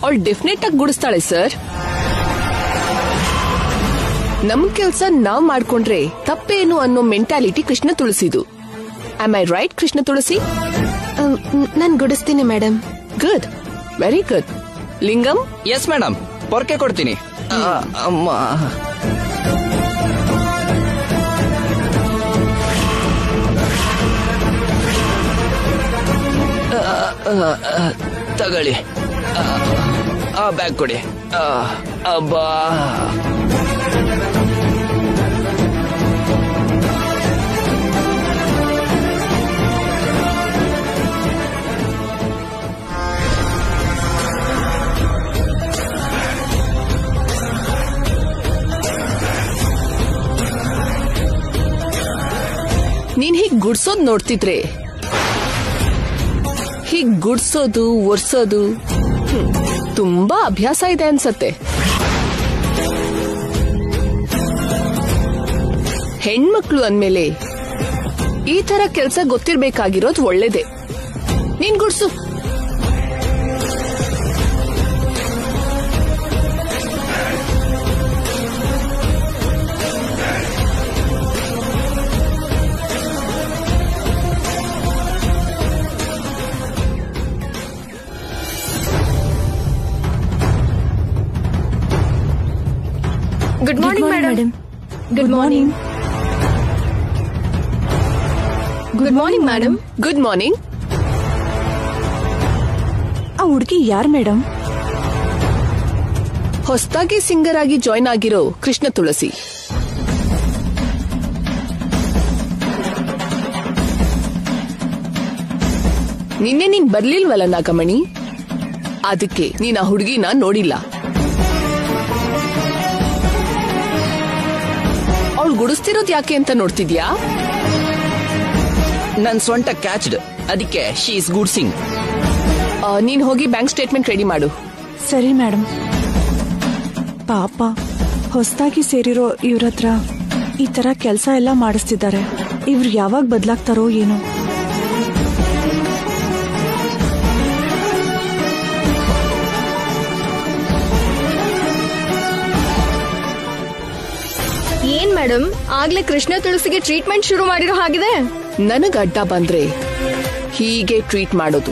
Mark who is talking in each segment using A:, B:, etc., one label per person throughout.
A: ಅವಳು ಡೆಫಿನೆಟ್ ಆಗಿ ಗುಡಿಸ್ತಾಳೆ ಸರ್ ನಮ್ ಕೆಲ್ಸ ನಾವ್ ಮಾಡ್ಕೊಂಡ್ರೆ ತಪ್ಪೇನು ಅನ್ನೋ ಮೆಂಟಾಲಿಟಿ ಕೃಷ್ಣ ತುಳಸಿದು am I right Krishna Tulasi
B: ನಾನ್ ಗುಡಿಸ್ತೀನಿ madam
A: good very good Lingam
C: yes madam ಪೊರ್ಕೆ ಕೊಡ್ತೀನಿ ಆ, ಅಮ್ಮ ಆ, ಆ, ಆ, ತಗೊಳ್ಳಿ ಆ, ಆ ಬ್ಯಾಗ್ ಕೊಡಿ ಆ, ಅಬ್ಬಾ
A: ನೀನ್ ಹೀಗ್ ಗುಡ್ಸೋದ್ ನೋಡ್ತಿದ್ರೆ ಹೀಗ್ ಗುಡ್ಸೋದು ಒರ್ಸೋದು ಹ್ಮ್, ತುಂಬಾ ಅಭ್ಯಾಸ ಇದೆ ಅನ್ಸತ್ತೆ ಹೆಣ್ಮಕ್ಳು ಅಂದ್ಮೇಲೆ ಈ ತರ ಕೆಲ್ಸ ಗೊತ್ತಿರ್ಬೇಕಾಗಿರೋದು ಒಳ್ಳೇದೆ ನೀನ್ ಗುಡ್ಸು
B: good morning madam good morning good morning madam
A: good morning
D: ಆ ಹುಡುಗಿ ಯಾರ್ ಮೇಡಮ್
A: ಹೊಸದಾಗಿ ಸಿಂಗರ್ ಆಗಿ ಜಾಯ್ನ್ ಆಗಿರೋ ಕೃಷ್ಣ ತುಳಸಿ ನಿನ್ನೆ ನೀನ್ ಬರ್ಲಿಲ್ವಲ್ಲ ನಾಗಮಣಿ ಅದಕ್ಕೆ ನೀನ್ ಆ ಹುಡುಗಿನ ನೋಡಿಲ್ಲ ಅವಳು ಗುಡಿಸ್ತಿರೋದ್ ಯಾಕೆ ಅಂತ ನೋಡ್ತಿದ್ಯಾ
C: ನನ್ ಸೊಂಟ ಕ್ಯಾಚ್ಡ್ ಅದಕ್ಕೆ ಶಿ ಇಸ್ ಗುಡ್ ಸಿಂಗ್
A: ಆ, ನೀನ್ ಹೋಗಿ ಬ್ಯಾಂಕ್ ಸ್ಟೇಟ್ಮೆಂಟ್ ರೆಡಿ ಮಾಡು
D: ಸರಿ ಮೇಡಮ್ ಪಾಪ ಹೊಸದಾಗಿ ಸೇರಿರೋ ಇವ್ರ ಹತ್ರ ಈ ತರ ಕೆಲಸ ಎಲ್ಲ ಮಾಡಿಸ್ತಿದ್ದಾರೆ ಇವ್ರು ಯಾವಾಗ ಬದಲಾಗ್ತಾರೋ ಏನೋ
B: ಏನ್ ಮೇಡಮ್ ಆಗ್ಲೇ ಕೃಷ್ಣ ತುಳಸಿಗೆ ಟ್ರೀಟ್ಮೆಂಟ್ ಶುರು ಮಾಡಿರೋ ಹಾಗಿದೆ
A: ನನಗ್ ಅಡ್ಡ ಬಂದ್ರೆ ಹೀಗೆ ಟ್ರೀಟ್ ಮಾಡೋದು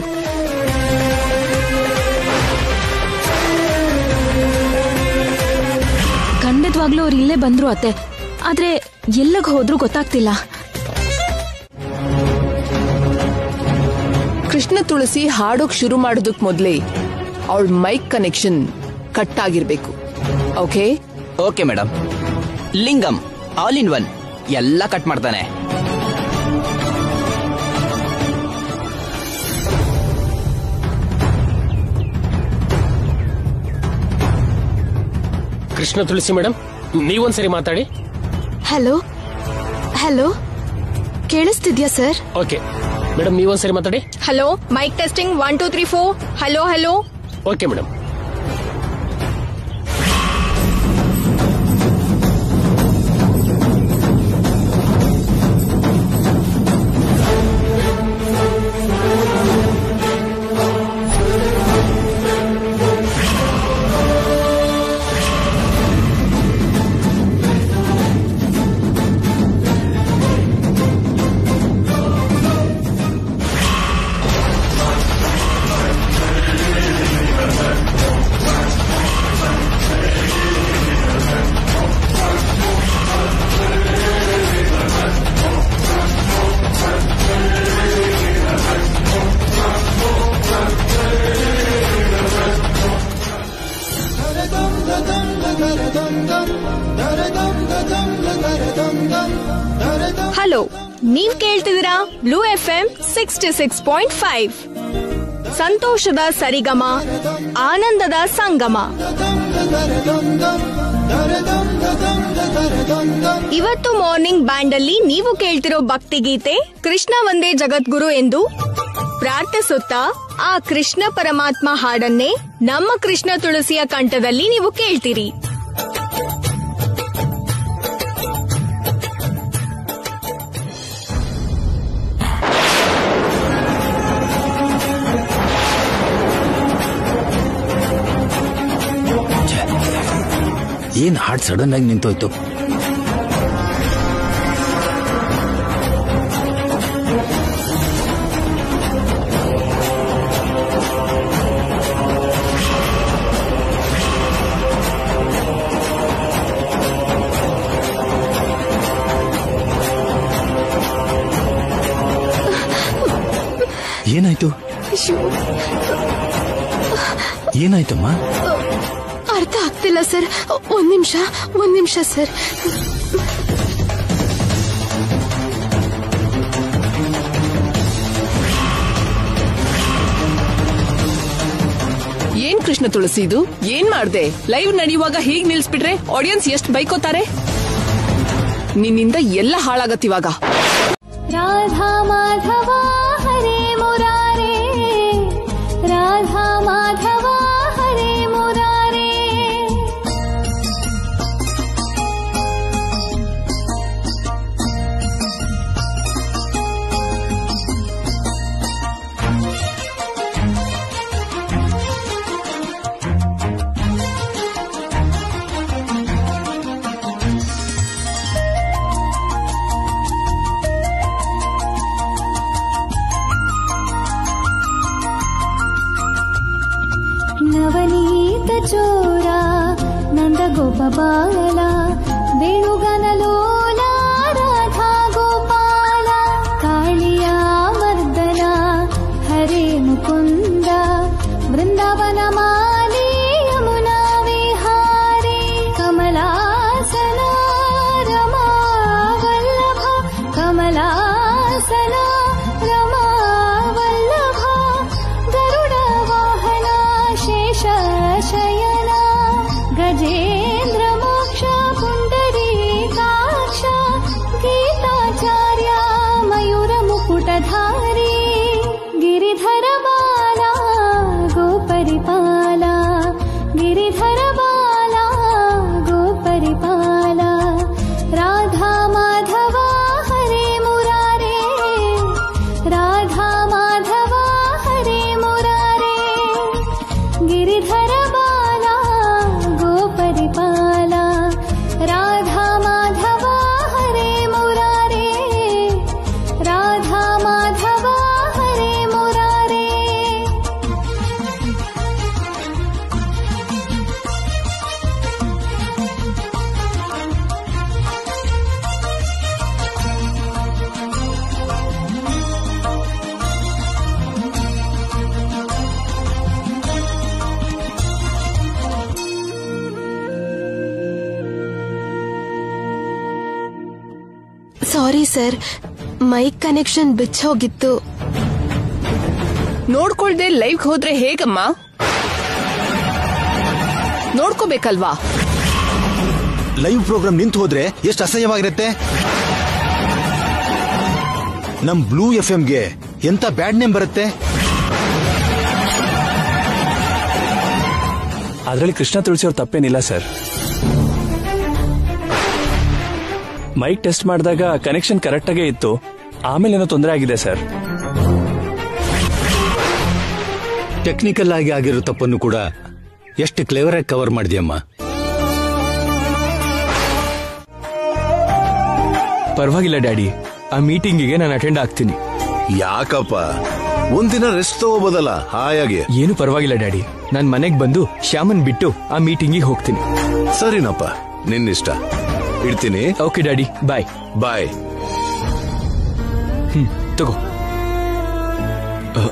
E: ಖಂಡಿತವಾಗ್ಲೂ ಅವ್ರು ಇಲ್ಲೇ ಬಂದ್ರು ಅತ್ತೆ ಆದ್ರೆ ಎಲ್ಲಗ್ ಹೋದ್ರು ಗೊತ್ತಾಗ್ತಿಲ್ಲ
A: ಕೃಷ್ಣ ತುಳಸಿ ಹಾಡೋಕ್ ಶುರು ಮಾಡೋದಕ್ ಮೊದ್ಲೇ ಅವಳ ಮೈಕ್ ಕನೆಕ್ಷನ್ ಕಟ್ ಆಗಿರ್ಬೇಕು okay
C: okay madam Lingam all in one ಎಲ್ಲ ಕಟ್ ಮಾಡ್ತಾನೆ
F: ಕೃಷ್ಣ ತುಳಸಿ ಮೇಡಮ್ ನೀವೊಂದ್ಸರಿ ಮಾತಾಡಿ
B: ಹಲೋ ಹಲೋ ಕೇಳಿಸ್ತಿದ್ಯಾ ಸರ್
F: ಓಕೆ ಮೇಡಮ್ ನೀವೊಂದ್ಸರಿ ಮಾತಾಡಿ
B: hello mic testing one two three four hello hello
F: okay madam
B: hello ನೀವ್ ಕೇಳ್ತಿದ್ದೀರಾ blue F M sixty six point five ಸಂತೋಷದ ಸರಿಗಮ ಆನಂದದ ಸಂಗಮ ಇವತ್ತು ಮಾರ್ನಿಂಗ್ ಬ್ಯಾಂಡ್ ಅಲ್ಲಿ ನೀವು ಕೇಳ್ತಿರೋ ಭಕ್ತಿಗೀತೆ ಕೃಷ್ಣ ಒಂದೇ ಜಗದ್ಗುರು ಎಂದು ಪ್ರಾರ್ಥಿಸುತ್ತಾ ಆ ಕೃಷ್ಣ ಪರಮಾತ್ಮ ಹಾಡನ್ನೇ ನಮ್ಮ ಕೃಷ್ಣ ತುಳಸಿಯ ಕಂಠದಲ್ಲಿ ನೀವು ಕೇಳ್ತೀರಿ
G: ಏನ್ ಹಾರ್ಟ್ ಸಡನ್ ಆಗಿ ನಿಂತೋಯ್ತು ಏನಾಯ್ತು ಏನಾಯ್ತಮ್ಮ
A: ಅರ್ಥ ಆಗ್ತಿಲ್ಲ ಸರ್ ಒಂದ್ ನಿಮಿಷ ಒಂದ್ ನಿಮಿಷ ಸರ್ ಏನ್ ಕೃಷ್ಣ ತುಳಸಿ ಇದು ಏನ್ ಮಾಡ್ದೆ ಲೈವ್ ನಡೆಯುವಾಗ ಹೀಗ್ ನಿಲ್ಸ್ಬಿಟ್ರೆ ಆಡಿಯನ್ಸ್ ಎಷ್ಟ್ ಬೈಕೋತಾರೆ ನಿನ್ನಿಂದ ಎಲ್ಲ ಹಾಳಾಗತ್ತಿವಾಗ
H: राधा माधवा हरे मुरारे राधा माधवा हरे मुरारे ನವನೀತ ಚೋರ ನಂದ ಗೋಪಬಾಲ ವೇಣುಗನಲೋಲ ರಾಧಾ ಗೋಪಾಲ ಕಾಳಿಯ ಮರ್ದನ ಹರೇ ಮುಕುಂದ ಬೃಂದಾವನ ಮಾಲಿ ಯಮುನಾ ವಿಹಾರಿ ಕಮಲಾಸನ ರಮಾ ವಲ್ಲಭ ಕಮಲಾಸನ ರಮಾ ವಲ್ಲಭ ಗರುಡ ವಾಹನ ಶೇಷ ಶಯನ ಗಜೇಂದ್ರ ಮೋಕ್ಷ ಪುಂಡರೀಕಾಕ್ಷ ಗೀತಾಚಾರ್ಯ ಮಯೂರ ಮುಕುಟಧಾರಿ ಗಿರಿಧರ ಬಾಲ ಗೋಪರಿಪಾಲ ಗಿರಿಧರ ಬಾಲ ಗೋಪರಿಪಾಲ ರಾಧಾ ಮಾಧವ ಹರೇ ಮುರಾರೇ ರಾಧಾ ಮಾಧವ ಹರೇ ಮುರಾರೇ ಗಿರಿಧರ ಬಾಲ ಗೋಪರಿಪಾಲ ರಾಧಾ ಮಾಧವ ಹರೇ ಮುರಾರೇ ರಾಧಾ ಮಾಧವ ಹರೇ ಮುರಾರೇ
A: ಸಾರಿ ಸರ್ ಮೈಕ್ ಕನೆಕ್ಷನ್ ಬಿಚ್ಚೋಗಿತ್ತು ನೋಡ್ಕೊಳ್ದೆ ಲೈವ್ ಹೋದ್ರೆ ಹೇಗಮ್ಮ ನೋಡ್ಕೋಬೇಕಲ್ವಾ
G: ಲೈವ್ ಪ್ರೋಗ್ರಾಮ್ ನಿಂತು ಹೋದ್ರೆ ಎಷ್ಟು ಅಸಹ್ಯವಾಗಿರುತ್ತೆ ನಮ್ ಬ್ಲೂ ಎಫ್ ಗೆ ಎಂತ ಬ್ಯಾಡ್ ನೇಮ್ ಬರುತ್ತೆ
I: ಅದರಲ್ಲಿ ಕೃಷ್ಣ ತುಳಸಿ ಅವ್ರ ತಪ್ಪೇನಿಲ್ಲ ಸರ್ ಮೈಕ್ ಟೆಸ್ಟ್ ಮಾಡಿದಾಗ ಕನೆಕ್ಷನ್ ಕರೆಕ್ಟ್ ಆಗೇ ಇತ್ತು ಆಮೇಲೆ ಏನೋ ತೊಂದರೆ ಆಗಿದೆ ಸರ್
G: ಟೆಕ್ನಿಕಲ್ ಆಗಿ ಆಗಿರೋ ತಪ್ಪನ್ನು ಕೂಡ ಎಷ್ಟು ಕ್ಲೇವರ್ ಆಗಿ ಕವರ್ ಮಾಡಿದ್ಯಮ್ಮ
I: ಪರವಾಗಿಲ್ಲ ಡ್ಯಾಡಿ ಆ ಮೀಟಿಂಗಿಗೆ ನಾನು ಅಟೆಂಡ್ ಆಗ್ತೀನಿ
J: ಯಾಕಪ್ಪ ಒಂದಿನ ರೆಸ್ಟ್ ತಗೋಬೋದಲ್ಲ ಹಾಯಾಗಿ
I: ಏನು ಪರವಾಗಿಲ್ಲ ಡ್ಯಾಡಿ ನಾನು ಮನೆಗೆ ಬಂದು ಶ್ಯಾಮನ್ ಬಿಟ್ಟು ಆ ಮೀಟಿಂಗಿಗೆ ಹೋಗ್ತೀನಿ
J: ಸರಿನಪ್ಪ ನಿನ್ನಿಷ್ಟ ಇಡ್ತೀನಿ
I: ಓಕೆ ಡ್ಯಾಡಿ ಬಾಯ್
J: ಬಾಯ್
I: ಹ್ಮ್ ತಗೋ ಅ,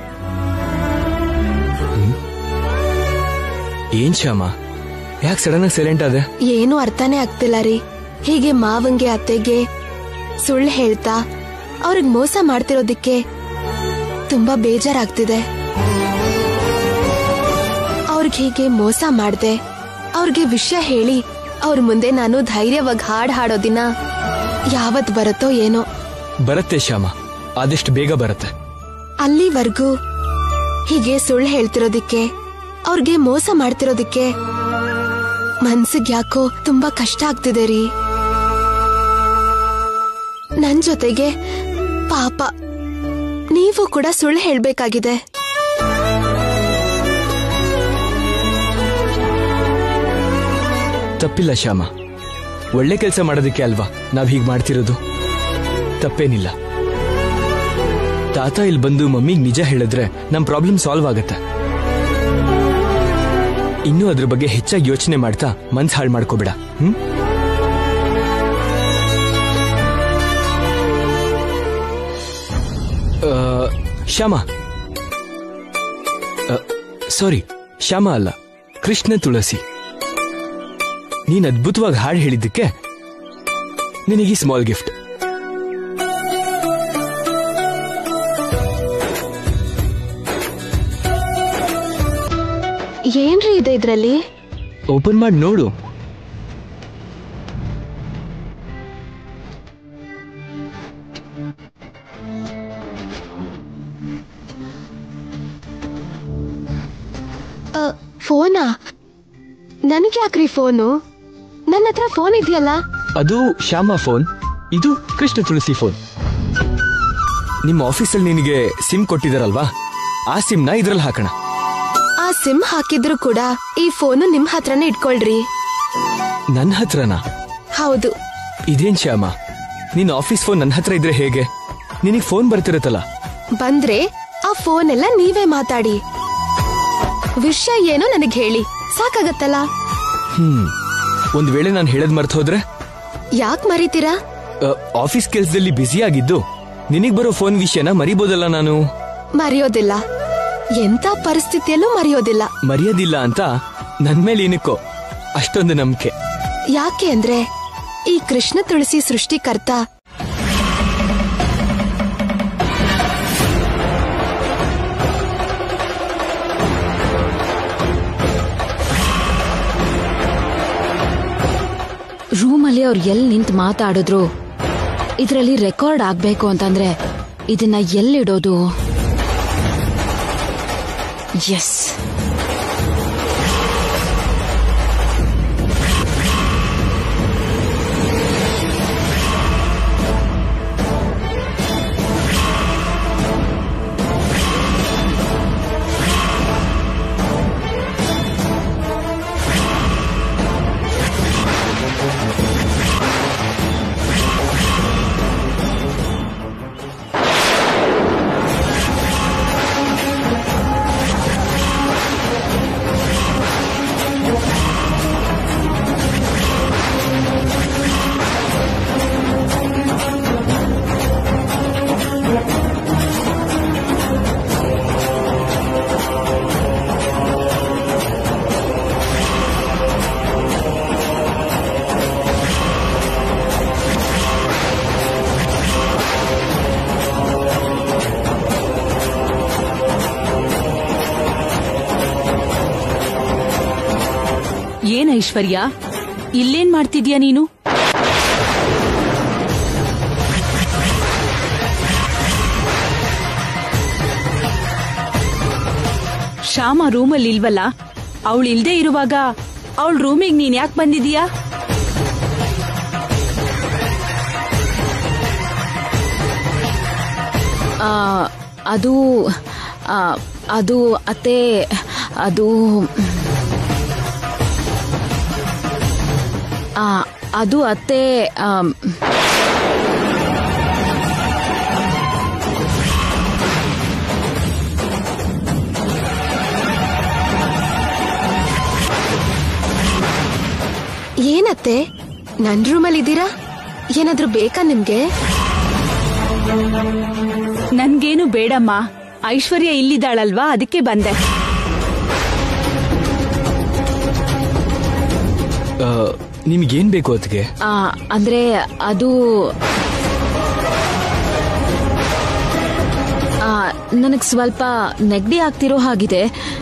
I: ಹ್ಮ್? ಏನ್ ಶ್ಯಾಮ ಯಾಕೆ ಸಡನ್ ಆಗಿ ಸೈಲೆಂಟ್ ಆದೆ
A: ಏನು ಅರ್ಥನೇ ಆಗ್ತಿಲ್ಲ ರೀ ಹೀಗೆ ಮಾವಂಗೆ ಅತ್ತೆಗೆ ಸುಳ್ಳು ಹೇಳ್ತಾ ಅವ್ರಿಗೆ ಮೋಸ ಮಾಡ್ತಿರೋದಿಕ್ಕೆ ತುಂಬಾ ಬೇಜಾರಾಗ್ತಿದೆ ಅವ್ರಿಗೆ ಹೀಗೆ ಮೋಸ ಮಾಡ್ದೆ ಅವ್ರಿಗೆ ವಿಷಯ ಹೇಳಿ ಅವ್ರ ಮುಂದೆ ನಾನು ಧೈರ್ಯವಾಗಿ ಹಾಡ್ ಹಾಡೋ ದಿನ ಯಾವತ್ ಬರುತ್ತೋ ಏನೋ
I: ಬರುತ್ತೆ ಶ್ಯಾಮ ಆದಷ್ಟು ಬೇಗ ಬರುತ್ತೆ
A: ಅಲ್ಲಿವರೆಗೂ ಹೀಗೆ ಸುಳ್ಳು ಹೇಳ್ತಿರೋದಿಕ್ಕೆ ಅವ್ರಿಗೆ ಮೋಸ ಮಾಡ್ತಿರೋದಿಕ್ಕೆ ಮನ್ಸಿಗ್ ಯಾಕೋ ತುಂಬಾ ಕಷ್ಟ ಆಗ್ತಿದೆ ರೀ ನನ್ ಜೊತೆಗೆ ಪಾಪ ನೀವು ಕೂಡ ಸುಳ್ಳು ಹೇಳ್ಬೇಕಾಗಿದೆ
K: ತಪ್ಪಿಲ್ಲ ಶ್ಯಾಮ ಒಳ್ಳೆ ಕೆಲಸ ಮಾಡೋದಕ್ಕೆ ಅಲ್ವಾ ನಾವ್ ಹೀಗ್ ಮಾಡ್ತಿರೋದು ತಪ್ಪೇನಿಲ್ಲ ತಾತ ಇಲ್ಲಿ ಬಂದು ಮಮ್ಮಿಗ್ ನಿಜ ಹೇಳಿದ್ರೆ ನಮ್ ಪ್ರಾಬ್ಲಮ್ ಸಾಲ್ವ್ ಆಗತ್ತೆ ಇನ್ನೂ ಅದ್ರ ಬಗ್ಗೆ ಹೆಚ್ಚಾಗಿ ಯೋಚನೆ ಮಾಡ್ತಾ ಮನ್ಸ್ ಹಾಳು ಮಾಡ್ಕೋಬೇಡ ಹ್ಮ್ ಆ, ಶ್ಯಾಮ ಸಾರಿ ಶ್ಯಾಮ ಅಲ್ಲ ಕೃಷ್ಣ ತುಳಸಿ ನೀನ್ ಅದ್ಭುತವಾಗಿ ಹಾಡು ಹೇಳಿದ್ದಕ್ಕೆ ನಿನಗೆ ಸ್ಮಾಲ್ ಗಿಫ್ಟ್
A: ಏನ್ರಿ ಇದೆ ಇದ್ರಲ್ಲಿ
K: ಓಪನ್ ಮಾಡಿ ನೋಡು
A: ಅ, ಫೋನಾ ನನಗೆ ಯಾಕ್ರಿ ಫೋನು ನನ್ನ ಹತ್ರ ಫೋನ್ ಇದೆಯಲ್ಲ
K: ಅದು ಶ್ಯಾಮ ಫೋನ್ ಇದು ಕೃಷ್ಣ ತುಳಸಿ ಫೋನ್ ನಿಮ್ಮ ಆಫೀಸಲ್ಲಿ ನಿನಗೆ ಸಿಮ್ ಕೊಟ್ಟಿದಾರಲ್ವಾ ಆ ಸಿಮ್ನ ಇದ್ರಲ್ಲಿ ಹಾಕೋಣ
A: ಆ ಸಿಮ್ ಹಾಕಿದ್ರು ಕೂಡ ಈ ಫೋನು ನಿಮ್ ಹತ್ರನೇ ಇಟ್ಕೊಳ್ರಿ
K: ನನ್ನ ಹತ್ರನಾ
A: ಹೌದು
K: ಇದೇನ್ ಶ್ಯಾಮ ನಿನ್ ಆಫೀಸ್ ಫೋನ್ ನನ್ನ ಹತ್ರ ಇದ್ರೆ ಹೇಗೆ ನಿನಗೆ ಫೋನ್ ಬರ್ತಿರತ್ತಲ್ಲ
A: ಬಂದ್ರೆ ಆ ಫೋನ್ ಎಲ್ಲ ನೀವೇ ಮಾತಾಡಿ ವಿಷಯ ಏನೋ ನನಗ್ ಹೇಳಿ ಸಾಕಾಗತ್ತಲ್ಲ
K: ಹ್ಮ್ ಒಂದ್ ವೇಳೆ ನಾನು ಹೇಳದ್ ಮರ್ತ ಹೋದ್ರೆ
A: ಯಾಕ್ ಮರಿತೀರಾ
K: ಅ, ಆಫೀಸ್ ಕೆಲ್ಸದಲ್ಲಿ ಬ್ಯುಸಿ ಆಗಿದ್ದು ನಿನಗ್ ಬರೋ ಫೋನ್ ವಿಷಯನ ಮರಿಬೋದಲ್ಲ ನಾನು
A: ಮರೆಯೋದಿಲ್ಲ ಎಂತ ಪರಿಸ್ಥಿತಿಯಲ್ಲೂ ಮರೆಯೋದಿಲ್ಲ
K: ಮರೆಯೋದಿಲ್ಲ ಅಂತ ನನ್ ಮೇಲೆ ಏನಕ್ಕೋ ಅಷ್ಟೊಂದು ನಂಬಿಕೆ
A: ಯಾಕೆ ಅಂದ್ರೆ ಈ ಕೃಷ್ಣ ತುಳಸಿ ಸೃಷ್ಟಿಕರ್ತ
E: ರೂಮಲ್ಲಿ ಅವ್ರು ಎಲ್ಲಿ ನಿಂತು ಮಾತಾಡಿದ್ರು ಇದರಲ್ಲಿ ರೆಕಾರ್ಡ್ ಆಗ್ಬೇಕು ಅಂತಂದ್ರೆ ಇದನ್ನ ಎಲ್ಲಿಡೋದು ಎಸ್
L: ಏನ್ ಐಶ್ವರ್ಯ ಇಲ್ಲೇನ್ ಮಾಡ್ತಿದ್ಯಾ ನೀನು ಶ್ಯಾಮ ರೂಮಲ್ಲಿ ಇಲ್ವಲ್ಲ ಅವಳು ಇಲ್ದೇ ಇರುವಾಗ ಅವಳ ರೂಮಿಗೆ ನೀನ್ ಯಾಕೆ ಬಂದಿದೀಯಾ
E: ಆ, ಅದು ಆ, ಅದು ಅತ್ತೆ ಅದು ಆ, ಅದು ಅತ್ತೆ ಆಮ್,
A: ಏನತ್ತೆ ನನ್ ರೂಮಲ್ಲಿ ಇದ್ದೀರಾ ಏನಾದ್ರೂ ಬೇಕಾ ನಿಮ್ಗೆ
L: ನನ್ಗೇನು ಬೇಡಮ್ಮ ಐಶ್ವರ್ಯ ಇಲ್ಲಿದ್ದಾಳಲ್ವಾ ಅದಕ್ಕೆ ಬಂದೆ
K: ಆ, ನಿಮ್ಗೇನ್ ಬೇಕು ಅದಕ್ಕೆ
E: ಆ, ಅಂದ್ರೆ ಅದು ನನಗೆ ಸ್ವಲ್ಪ ನೆಗಡಿ ಆಗ್ತಿರೋ ಹಾಗಿದೆ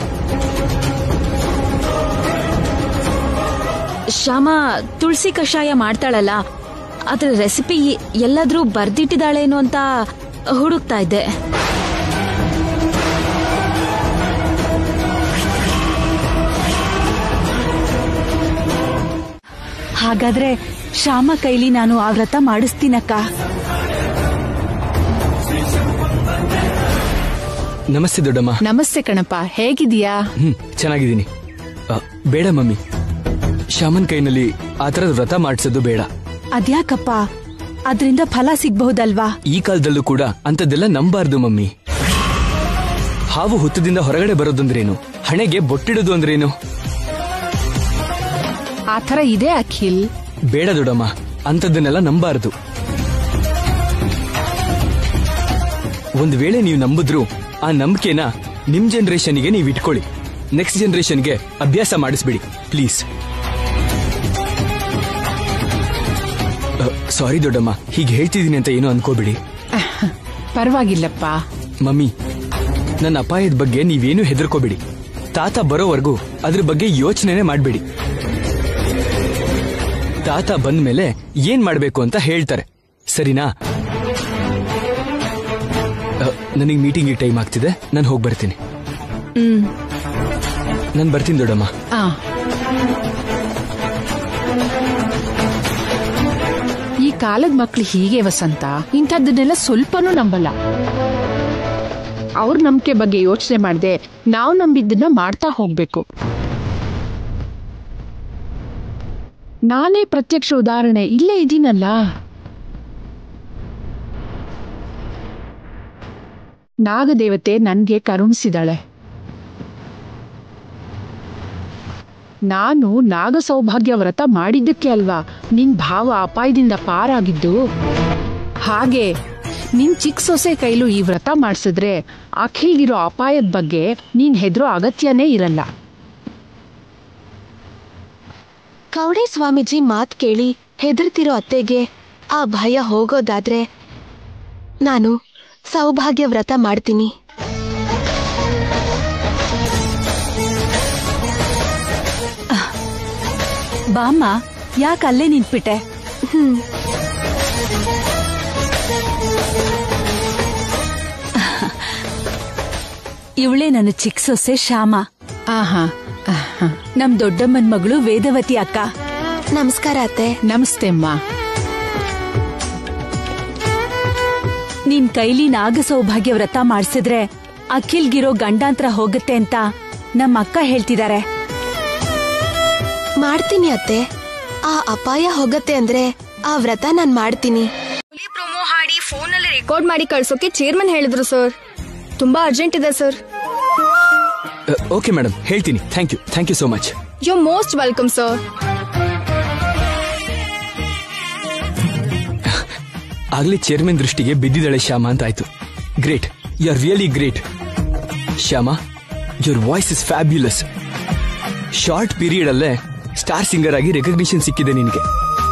E: ಶ್ಯಾಮ ತುಳಸಿ ಕಷಾಯ ಮಾಡ್ತಾಳಲ್ಲ ಅದ್ರ ರೆಸಿಪಿ ಎಲ್ಲಾದ್ರೂ ಬರ್ದಿಟ್ಟಿದ್ದಾಳೇನೋ ಅಂತ ಹುಡುಕ್ತಾ ಇದ್ದೆ
L: ಹಾಗಾದ್ರೆ ಶ್ಯಾಮ ಕೈಲಿ ನಾನು ಆ ವ್ರತ ಮಾಡಿಸ್ತೀನಕ್ಕ
K: ನಮಸ್ತೆ ದೊಡ್ಡಮ್ಮ
L: ನಮಸ್ತೆ ಕಣಪ್ಪ ಹೇಗಿದೀಯಾ
K: ಹ್ಮ್ ಚೆನ್ನಾಗಿದ್ದೀನಿ ಆ, ಬೇಡ ಮಮ್ಮಿ ಶ್ಯಾಮನ್ ಕೈನಲ್ಲಿ ಆ ಥರದ ವ್ರತ ಮಾಡಿಸೋದು ಬೇಡ
L: ಅದ್ಯಾಕಪ್ಪ ಅದ್ರಿಂದ ಫಲ ಸಿಗ್ಬಹುದಲ್ವಾ
K: ಈ ಕಾಲದಲ್ಲೂ ಕೂಡ ಅಂಥದ್ದೆಲ್ಲ ನಂಬಾರ್ದು ಮಮ್ಮಿ ಹಾವು ಹುತ್ತದಿಂದ ಹೊರಗಡೆ ಬರೋದಂದ್ರೇನು ಹಣೆಗೆ ಬೊಟ್ಟಿಡೋದು ಅಂದ್ರೇನು
L: ಆ ಥರ ಇದೆ ಅಖಿಲ್
K: ಬೇಡ ದೊಡಮ್ಮ ಅಂಥದ್ದನ್ನೆಲ್ಲ ನಂಬಾರ್ದು ಒಂದ್ ವೇಳೆ ನೀವು ನಂಬಿದ್ರು ಆ ನಂಬಿಕೆನ ನಿಮ್ ಜನರೇಷನ್ಗೆ ನೀವು ಇಟ್ಕೊಳ್ಳಿ ನೆಕ್ಸ್ಟ್ ಜನರೇಷನ್ಗೆ ಅಭ್ಯಾಸ ಮಾಡಿಸ್ಬಿಡಿ ಪ್ಲೀಸ್ ಸಾರಿ ದೊಡ್ಡಮ್ಮ ಹೀಗೆ ಹೇಳ್ತಿದ್ದೀನಿ ಅಂತ ಏನೋ ಅನ್ಕೋಬಿಡಿ
L: ಪರವಾಗಿಲ್ಲಪ್ಪ
K: ಮಮ್ಮಿ ನನ್ನ ಅಪಾಯದ ಬಗ್ಗೆ ನೀವೇನು ಹೆದರ್ಕೋಬೇಡಿ ತಾತ ಬರೋವರೆಗೂ ಅದ್ರ ಬಗ್ಗೆ ಯೋಚನೆನೇ ಮಾಡಬೇಡಿ ತಾತ ಬಂದ್ಮೇಲೆ ಏನ್ ಮಾಡ್ಬೇಕು ಅಂತ ಹೇಳ್ತಾರೆ ಸರಿನಾ ನನಗೆ ಮೀಟಿಂಗ್ ಟೈಮ್ ಆಗ್ತಿದೆ ನಾನು ಹೋಗಿ ಬರ್ತೀನಿ
L: ಹ್ಮ್
K: ನಾನು ಬರ್ತೀನಿ ದೊಡ್ಡಮ್ಮ
L: ಆ ಈ ಕಾಲದ ಮಕ್ಳು ಹೀಗೆ ವಸಂತ ಇಂಥದ್ದನ್ನೆಲ್ಲ ಸ್ವಲ್ಪನೂ ನಂಬಲ್ಲ ಅವ್ರ ನಂಬಿಕೆ ಬಗ್ಗೆ ಯೋಚನೆ ಮಾಡದೆ ನಾವು ನಂಬಿದ್ದನ್ನ ಮಾಡ್ತಾ ಹೋಗ್ಬೇಕು ನಾನೇ ಪ್ರತ್ಯಕ್ಷ ಉದಾಹರಣೆ ಇಲ್ಲೇ ಇದ್ದೀನಲ್ಲ ನಾಗದೇವತೆ ನನ್ಗೆ ಕರುಣಿಸಿದಾಳೆ ನಾನು ನಾಗ ಸೌಭಾಗ್ಯ ವ್ರತ ಮಾಡಿದ್ದಕ್ಕೆ ಅಲ್ವಾ ನಿನ್ ಭಾವ ಅಪಾಯದಿಂದ ಪಾರಾಗಿದ್ದು ಹಾಗೆ ನಿನ್ ಚಿಕ್ಕ ಸೊಸೆ ಕೈಲೂ ಈ ವ್ರತ ಮಾಡಿಸಿದ್ರೆ ಅಖಿಲ್ಗಿರೋ ಅಪಾಯದ ಬಗ್ಗೆ ನೀನ್ ಹೆದರೋ ಅಗತ್ಯನೇ ಇರಲ್ಲ
A: ಕವಡೆ ಸ್ವಾಮೀಜಿ ಮಾತ್ ಕೇಳಿ ಹೆದರ್ತಿರೋ ಅತ್ತೆಗೆ ಆ ಭಯ ಹೋಗೋದಾದ್ರೆ ನಾನು ಸೌಭಾಗ್ಯ ವ್ರತ ಮಾಡ್ತೀನಿ
L: ಬಾಮ್ಮ ಯಾಕೆ ಅಲ್ಲೇ ನಿಂತ್ಬಿಟ್ಟೆ ಇವಳೇ ನನ್ನ ಚಿಕ್ಕ ಸೊಸೆ ಶ್ಯಾಮ ಆಹಾ ಆಹಾ. ನಮ್ ದೊಡ್ಡಮ್ಮನ್ ಮಗಳು ವೇದವತಿ ಅಕ್ಕ
A: ನಮಸ್ಕಾರ ಅತ್ತೆ
L: ನಮಸ್ತೆ ಅಮ್ಮ ನಿನ್ ಕೈಲಿ ನಾಗ ಸೌಭಾಗ್ಯ ವ್ರತ ಮಾಡ್ಸಿದ್ರೆ ಅಖಿಲ್ಗಿರೋ ಗಂಡಾಂತರ ಹೋಗುತ್ತೆ ಅಂತ ನಮ್ಮ ಅಕ್ಕ ಹೇಳ್ತಿದ್ದಾರೆ
A: ಮಾಡ್ತೀನಿ ಅತ್ತೆ ಆ ಅಪಾಯ ಹೋಗತ್ತೆ ಅಂದ್ರೆ ಆ ವ್ರತ ನಾನ್ ಮಾಡ್ತೀನಿ
B: ಪ್ರೊಮೋ ಹಾಡಿ ಫೋನಲ್ಲಿ ರೆಕಾರ್ಡ್ ಮಾಡಿ ಕಳ್ಸೋಕೆ ಚೇರ್ಮನ್ ಹೇಳಿದ್ರು ಸರ್ ತುಂಬಾ ಅರ್ಜೆಂಟ್ ಇದೆ ಸರ್
K: ಓಕೆ ಮೇಡಮ್ ಹೇಳ್ತೀನಿ thank you thank you so much
B: you most welcome sir
K: ಆಗ್ಲೇ ಚೇರ್ಮನ್ ದೃಷ್ಟಿಗೆ ಬಿದ್ದಿದ್ದಾಳೆ ಶ್ಯಾಮ ಅಂತ ಆಯ್ತು great you are really great Shyama your voice is fabulous short period ಅಲ್ಲೇ ಸ್ಟಾರ್ ಸಿಂಗರ್ ಆಗಿ ರೆಕಗ್ನಿಷನ್ ಸಿಕ್ಕಿದೆ ನಿನಗೆ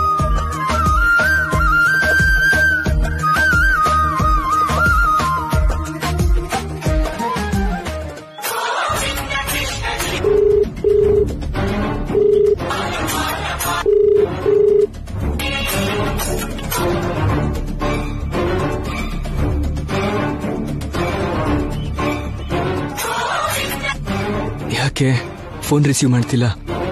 K: ಯಾಕೆ ಫೋನ್ ರಿಸೀವ್ ಮಾಡ್ತಿಲ್ಲ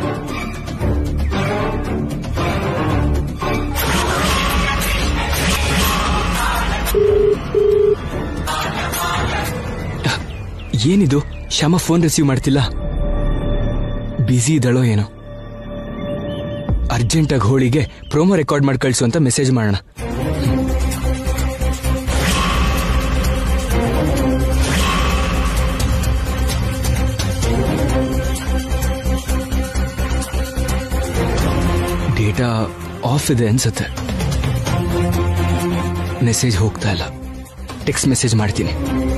K: ಏನಿದು ಶ್ಯಾಮ ಫೋನ್ ರಿಸೀವ್ ಮಾಡ್ತಿಲ್ಲ ಬ್ಯುಸಿ ಇದ್ದಾಳೋ ಏನೋ ಅರ್ಜೆಂಟಾಗಿ ಹೋಳಿಗೆ ಪ್ರೋಮೋ ರೆಕಾರ್ಡ್ ಮಾಡಿ ಕಳಿಸು ಅಂತ ಮೆಸೇಜ್ ಮಾಡೋಣ ಡೇಟಾ ಆಫ್ ಇದೆ ಅನ್ಸುತ್ತೆ ಮೆಸೇಜ್ ಹೋಗ್ತಾ ಇಲ್ಲ ಟೆಕ್ಸ್ಟ್ ಮೆಸೇಜ್ ಮಾಡ್ತೀನಿ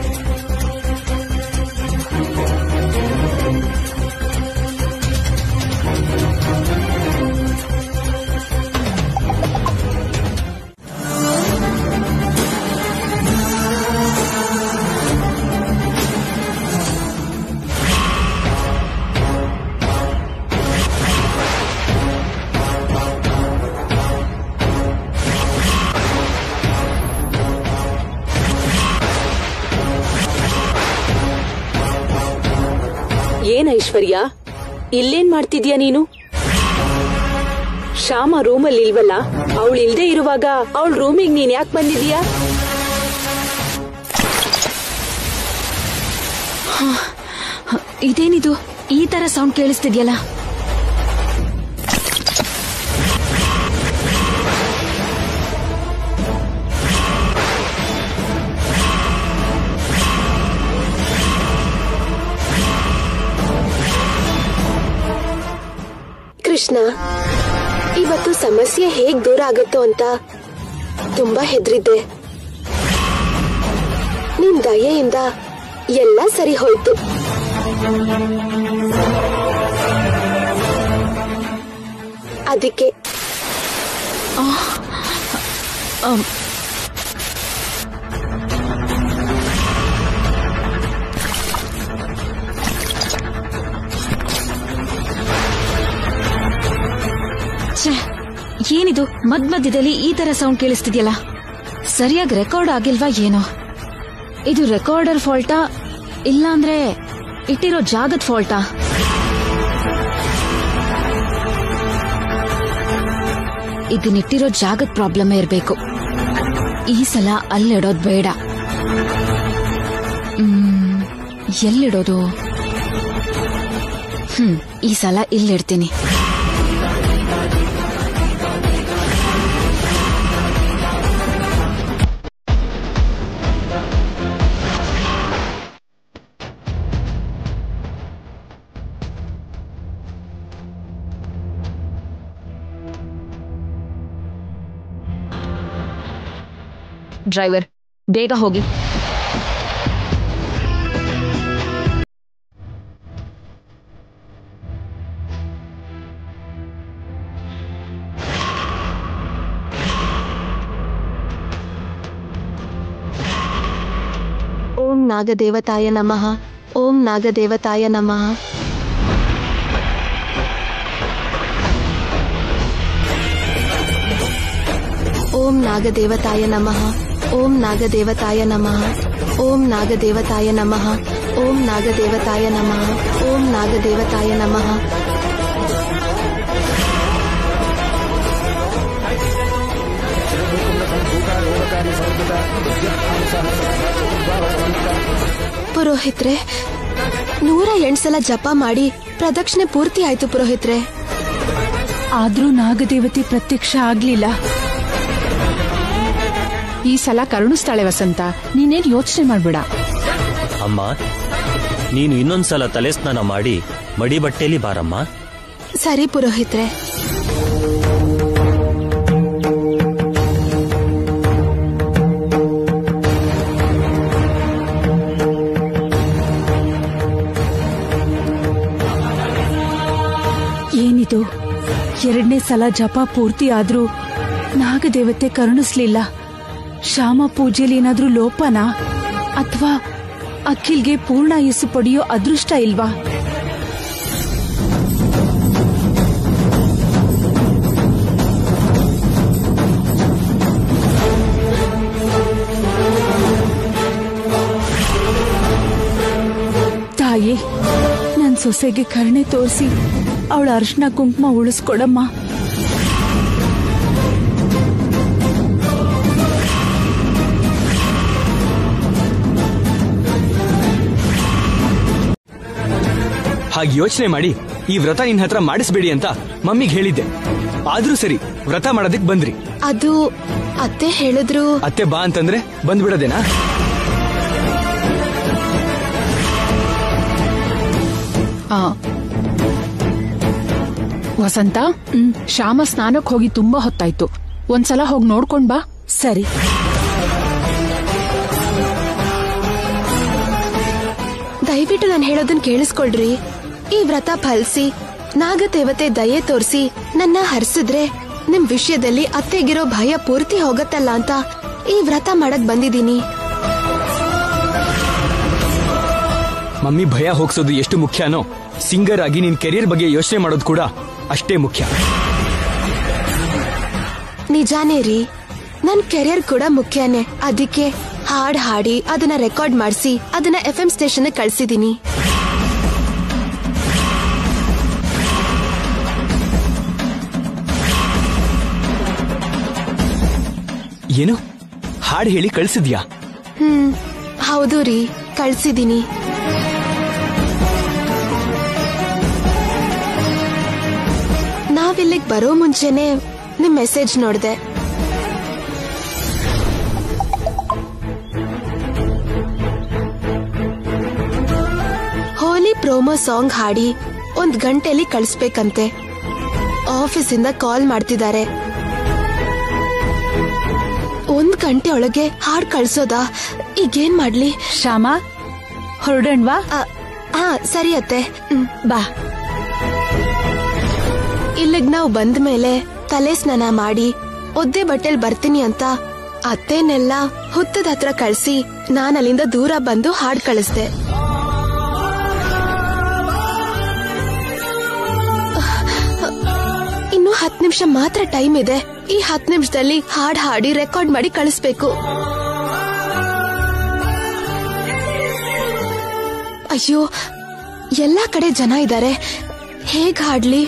L: ಏನ್ ಐಶ್ವರ್ಯ ಇಲ್ಲೇನ್ ಮಾಡ್ತಿದ್ಯಾ ನೀನು ಶ್ಯಾಮ ರೂಮಲ್ಲಿ ಇಲ್ವಲ್ಲ ಅವಳು ಇಲ್ದೇ ಇರುವಾಗ ಅವಳ ರೂಮಿಗೆ ನೀನ್ ಯಾಕೆ ಬಂದಿದೀಯಾ
E: ಇದೇನಿದು ಈ ತರ ಸೌಂಡ್ ಕೇಳಿಸ್ತಿದ್ಯಲ್ಲ
A: ಕೃಷ್ಣ ಇವತ್ತು ಸಮಸ್ಯೆ ಹೇಗ್ ದೂರ ಆಗುತ್ತೋ ಅಂತ ತುಂಬಾ ಹೆದ್ರಿದ್ದೆ ನಿನ್ ದಯೆಯಿಂದ ಎಲ್ಲ ಸರಿ ಹೋಯ್ತು ಅದಕ್ಕೆ
E: ಛೇ ಏನಿದು ಮದ್ ಮಧ್ಯದಲ್ಲಿ ಈ ತರ ಸೌಂಡ್ ಕೇಳಿಸ್ತಿದ್ಯಲ್ಲ ಸರಿಯಾಗಿ ರೆಕಾರ್ಡ್ ಆಗಿಲ್ವಾ ಏನೋ ಇದು ರೆಕಾರ್ಡರ್ ಫಾಲ್ಟಾ ಇಲ್ಲಾಂದ್ರೆ ಇಟ್ಟಿರೋ ಜಾಗದ ಫಾಲ್ಟಾ ಇದನ್ನಿಟ್ಟಿರೋ ಜಾಗದ ಪ್ರಾಬ್ಲಮ್ ಇರಬೇಕು ಈ ಸಲ ಅಲ್ಲಿಡೋದು ಬೇಡ ಮ್, ಎಲ್ಲಿಡೋದು ಹ್ಮ್ ಈ ಸಲ ಇಲ್ಲಿಡ್ತೀನಿ ಡ್ರೈವರ್ ಬೇಗ ಹೋಗಿ
A: ಓಂ ನಾಗದೇವತಾಯ ನಮಃ ಓಂ ನಾಗದೇವತಾಯ ನಮಃ ಓಂ ನಾಗದೇವತಾಯ ನಮಃ ಓಂ ನಾಗದೇವತಾಯ ನಮಃ ಓಂ ನಾಗದೇವತಾಯ ನಮಃ ಓಂ ನಾಗದೇವತಾಯ ನಮಃ ಓಂ ನಾಗದೇವತಾಯ ನಮಃ ಪುರೋಹಿತ್ರೆ ನೂರ ಎಂಟು ಸಲ ಜಪ ಮಾಡಿ ಪ್ರದಕ್ಷಿಣೆ ಪೂರ್ತಿ ಆಯ್ತು ಪುರೋಹಿತ್ರೆ
L: ಆದ್ರೂ ನಾಗದೇವತೆ ಪ್ರತ್ಯಕ್ಷ ಆಗ್ಲಿಲ್ಲ ಈ ಸಲ ಕರುಣಿಸ್ತಾಳೆ ವಸಂತ ನೀನೇನ್ ಯೋಚನೆ ಮಾಡ್ಬೇಡ
M: ಅಮ್ಮ ನೀನು ಇನ್ನೊಂದ್ಸಲ ತಲೆ ಸ್ನಾನ ಮಾಡಿ ಮಡಿ ಬಟ್ಟೆಲಿ ಬಾರಮ್ಮ
A: ಸರಿ ಪುರೋಹಿತ್ರೆ
D: ಏನಿದು ಎರಡನೇ ಸಲ ಜಪ ಪೂರ್ತಿ ಆದ್ರೂ ನಾಗದೇವತೆ ಕರುಣಿಸ್ಲಿಲ್ಲ ಶ್ಯಾಮ ಪೂಜೆಲಿ ಏನಾದ್ರೂ ಲೋಪನಾ ಅಥವಾ ಅಖಿಲ್ಗೆ ಪೂರ್ಣಾಯಸ್ಸು ಪಡೆಯೋ ಅದೃಷ್ಟ ಇಲ್ವಾ ತಾಯಿ ನನ್ ಸೊಸೆಗೆ ಕರುಣೆ ತೋರಿಸಿ ಅವಳ ಅರ್ಶನ ಕುಂಕುಮ ಉಳಿಸ್ಕೊಡಮ್ಮ
K: ಹಾಗೆ ಯೋಚನೆ ಮಾಡಿ ಈ ವ್ರತ ನಿನ್ ಹತ್ರ ಮಾಡಿಸ್ಬೇಡಿ ಅಂತ ಮಮ್ಮಿಗೆ ಹೇಳಿದ್ದೆ ಆದ್ರೂ ಸರಿ ವ್ರತ ಮಾಡೋದಕ್ ಬಂದ್ರಿ
A: ಅದು ಅತ್ತೆ ಹೇಳಿದ್ರು
K: ಅತ್ತೆ ಬಾ ಅಂತಂದ್ರೆ ಬಂದ್ಬಿಡೋದೇನಾ
L: ಆ. ವಸಂತ ಶ್ಯಾಮ ಸ್ನಾನಕ್ ಹೋಗಿ ತುಂಬಾ ಹೊತ್ತಾಯ್ತು ಒಂದ್ಸಲ ಹೋಗಿ ನೋಡ್ಕೊಂಡ್ ಬಾ
D: ಸರಿ
A: ದಯವಿಟ್ಟು ನಾನು ಹೇಳೋದನ್ನ ಕೇಳಿಸ್ಕೊಳ್ರಿ ಈ ವ್ರತ ಫಲಿಸಿ ನಾಗದೇವತೆ ದಯೆ ತೋರಿಸಿ ನನ್ನ ಹರಿಸಿದ್ರೆ ನಿಮ್ ವಿಷಯದಲ್ಲಿ ಅತ್ತೆಗಿರೋ ಭಯ ಪೂರ್ತಿ ಹೋಗತ್ತಲ್ಲ ಅಂತ ಈ ವ್ರತ ಮಾಡಕ್ ಬಂದಿದ್ದೀನಿ
K: ಮಮ್ಮಿ ಭಯ ಹೋಗ್ಸೋದು ಎಷ್ಟು ಮುಖ್ಯನೋ ಸಿಂಗರ್ ಆಗಿ ನಿನ್ ಕೆರಿಯರ್ ಬಗ್ಗೆ ಯೋಚನೆ ಮಾಡೋದು ಕೂಡ ಅಷ್ಟೇ ಮುಖ್ಯ
A: ನಿಜಾನೇ ರೀ ನನ್ ಕೆರಿಯರ್ ಕೂಡ ಮುಖ್ಯನೇ ಅದಕ್ಕೆ ಹಾಡ್ ಹಾಡಿ ಅದನ್ನ ರೆಕಾರ್ಡ್ ಮಾಡಿಸಿ ಅದನ್ನ ಎಫ್ ಎಂ ಸ್ಟೇಷನ್ ಕಳ್ಸಿದೀನಿ
K: ಏನು ಹಾಡ್ ಹೇಳಿ ಕಳ್ಸಿದ್ಯಾ
A: ಹ್ಮ್ ಹೌದು ರೀ ಕಳ್ಸಿದೀನಿ ನಾವಿಲ್ಲಿಗ್ ಬರೋ ಮುಂಚೆನೆ ನಿಮ್ ಮೆಸೇಜ್ ನೋಡ್ದೆ ಹೋಲಿ ಪ್ರೋಮೋ ಸಾಂಗ್ ಹಾಡಿ ಒಂದ್ ಗಂಟೆಲಿ ಕಳಿಸ್ಬೇಕಂತೆ ಆಫೀಸಿಂದ ಕಾಲ್ ಮಾಡ್ತಿದ್ದಾರೆ ಒಂದ್ ಗಂಟೆ ಒಳಗೆ ಹಾಡ್ ಕಳ್ಸೋದಾ ಈಗೇನ್ ಮಾಡ್ಲಿ
D: ಶ್ಯಾಮ ಹೊರಡಣ್ವಾ
A: ಹಾ ಸರಿ ಅತ್ತೆ ಹ್ಮ್.
D: ಬಾ
A: ಇಲ್ಲಿಗ್ ನಾವು ಬಂದ ಮೇಲೆ ತಲೆ ಸ್ನಾನ ಮಾಡಿ ಒದ್ದೆ ಬಟ್ಟೆಲ್ ಬರ್ತೀನಿ ಅಂತ ಅತ್ತೆನೆಲ್ಲ ಹುತ್ತದ ಹತ್ರ ಕಳ್ಸಿ ನಾನ್ ಅಲ್ಲಿಂದ ದೂರ ಬಂದು ಹಾಡ್ ಕಳಿಸ್ದೆ ಇನ್ನು ಹತ್ ನಿಮಿಷ ಮಾತ್ರ ಟೈಮ್ ಇದೆ ಈ ಹತ್ ನಿಮಿಷದಲ್ಲಿ ಹಾಡ್ ಹಾಡಿ ರೆಕಾರ್ಡ್ ಮಾಡಿ ಕಳಿಸ್ಬೇಕು ಅಯ್ಯೋ ಎಲ್ಲಾ ಕಡೆ ಜನ ಇದ್ದಾರೆ ಹೇಗ್ ಹಾಡ್ಲಿ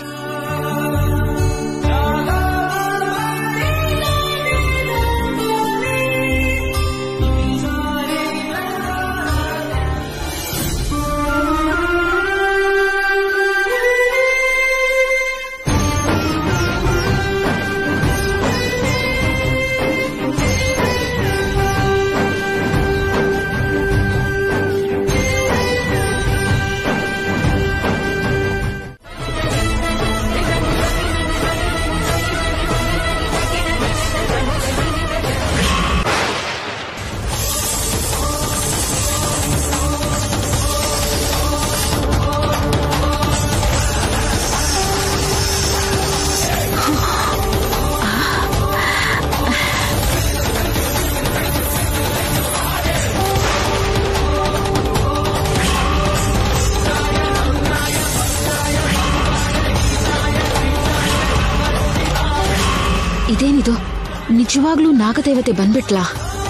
E: ಇದೇನಿದು ನಿಜವಾಗ್ಲೂ ನಾಗದೇವತೆ ಬಂದ್ಬಿಟ್ಲಾ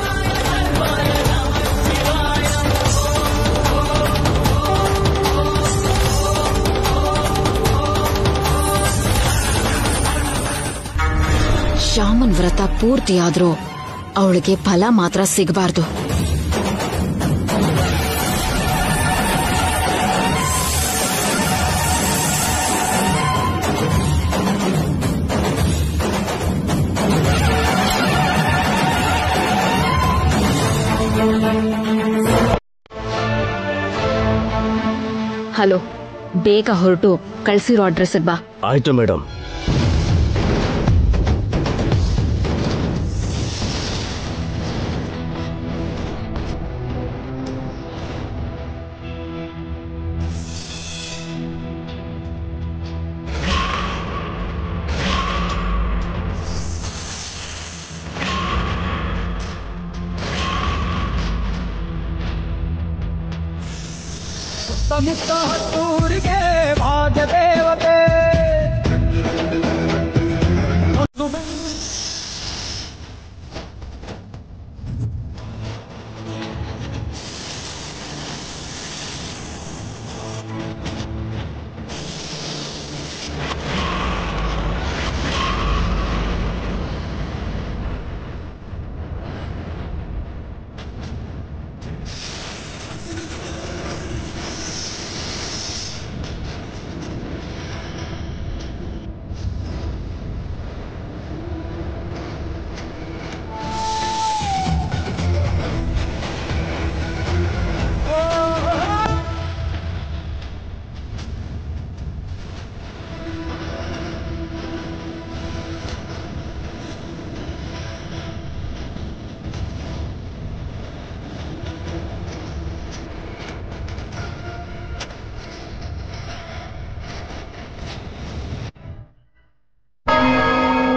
E: ಶಾಮನ್ ವ್ರತ ಪೂರ್ತಿಯಾದ್ರೂ ಅವಳಿಗೆ ಫಲ ಮಾತ್ರ ಸಿಗಬಾರ್ದು ಹಲೋ ಬೇಗ ಹೊರಟು ಕಳ್ಸಿರೋ ಅಡ್ರೆಸ್ಗೆ ಬಾ
F: ಆಯ್ತು ಮೇಡಮ್
N: ಸುತ್ತಮುತ್ತ ಹತ್ತೂರಿಗೆ ಭಾಗ್ಯ ದೇವತೆ